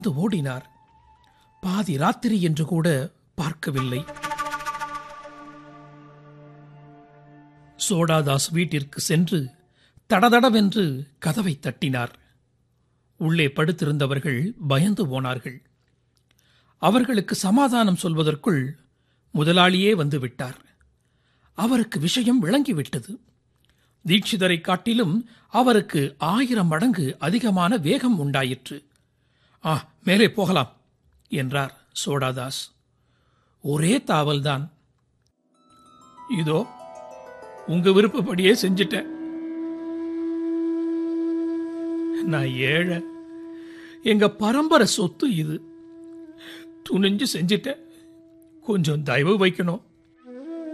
வந்து ஓடினார் பாதி ராத்திரி என்று கூட பார்க்கவில்லை சோடாதாஸ் வீட்டிற்கு சென்று தடதடவென்று கதவை தட்டினார் உள்ளே படுத்திருந்தவர்கள் பயந்து போனார்கள் அவர்களுக்கு சமாதானம் சொல்வதற்குள் முதலாளியே வந்து விட்டார் அவருக்கு விஷயம் விளங்கிவிட்டது தீட்சிதரை காட்டிலும் அவருக்கு ஆயிரம் மடங்கு அதிகமான வேகம் உண்டாயிற்று ஆ மேலே போகலாம் என்றார் சோடாதாஸ் ஒரே தாவல்தான் இதோ உங்க விருப்பப்படியே செஞ்சிட்டேன் நான் ஏழை எங்க பரம்பரை சொத்து இது துணிஞ்சு செஞ்சிட்டேன் கொஞ்சம் தயவு வைக்கணும்